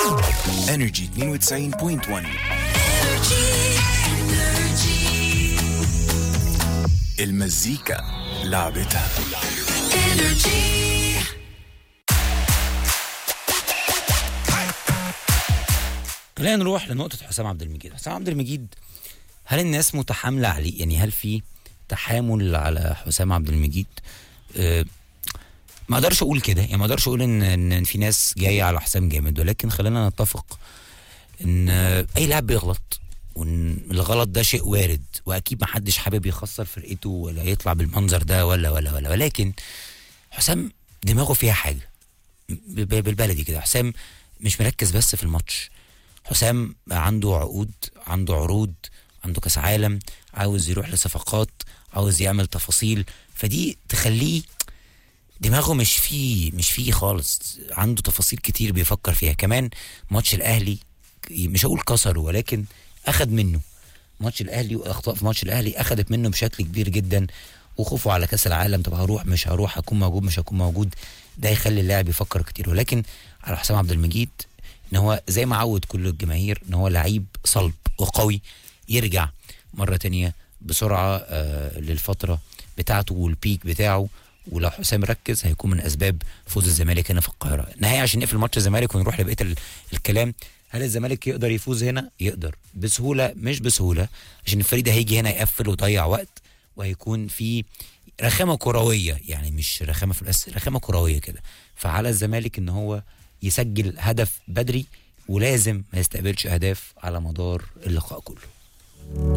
انرجي 92.1 المزيكا لعبتها خلينا نروح لنقطة حسام عبد المجيد، حسام عبد المجيد هل الناس متحاملة عليه؟ يعني هل في تحامل على حسام عبد المجيد؟ أه ما اقدرش اقول كده، يعني ما اقدرش اقول ان ان في ناس جاية على حسام جامد ولكن خلينا نتفق ان آه، اي لاعب بيغلط وان الغلط ده شيء وارد واكيد ما حدش حابب يخسر فرقته ولا يطلع بالمنظر ده ولا ولا ولا ولكن حسام دماغه فيها حاجة ب- ب- بالبلدي كده حسام مش مركز بس في الماتش حسام عنده عقود عنده عروض عنده كاس عالم عاوز يروح لصفقات عاوز يعمل تفاصيل فدي تخليه دماغه مش فيه مش فيه خالص عنده تفاصيل كتير بيفكر فيها كمان ماتش الاهلي مش هقول كسره ولكن اخد منه ماتش الاهلي واخطاء في ماتش الاهلي اخدت منه بشكل كبير جدا وخوفه على كاس العالم طب هروح مش هروح هكون موجود مش هكون موجود ده يخلي اللاعب يفكر كتير ولكن على حسام عبد المجيد ان هو زي ما عود كل الجماهير ان هو لعيب صلب وقوي يرجع مره تانية بسرعه آه للفتره بتاعته والبيك بتاعه ولو حسام ركز هيكون من اسباب فوز الزمالك هنا في القاهره نهايه عشان نقفل ماتش الزمالك ونروح لبقيه ال- الكلام هل الزمالك يقدر يفوز هنا يقدر بسهوله مش بسهوله عشان الفريق ده هيجي هنا يقفل ويضيع وقت وهيكون في رخامه كرويه يعني مش رخامه في بس رخامه كرويه كده فعلى الزمالك ان هو يسجل هدف بدري ولازم ما يستقبلش اهداف على مدار اللقاء كله